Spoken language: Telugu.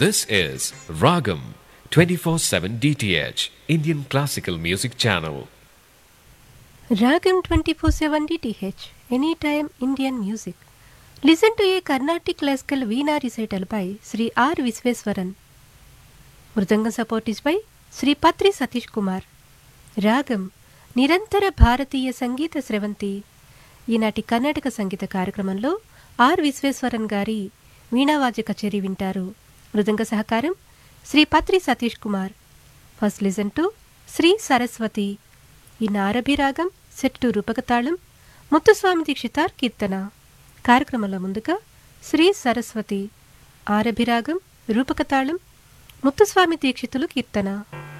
This is Ragam 24/7 DTH Indian Classical Music Channel. Ragam 24/7 DTH Anytime Indian Music. Listen to a Carnatic classical Veena recital by Sri R. Visveswaran. Mridangam support is by Shri Patri Satish Kumar రాగం నిరంతర భారతీయ సంగీత స్రవంతి ఈనాటి కర్ణాటక సంగీత కార్యక్రమంలో ఆర్ విశ్వేశ్వరన్ గారి వీణావాద్య కచేరీ వింటారు మృదంగ సహకారం Shri Patri Satish Kumar first listen to Shri Saraswati ఈ నారభి రాగం సెట్ టు రూపకతాళం ముత్తుస్వామి దీక్షితార్ కీర్తన కార్యక్రమంలో ముందుగా శ్రీ సరస్వతి ఆరభిరాగం రూపకతాళం ముత్తుస్వామి దీక్షితులు కీర్తన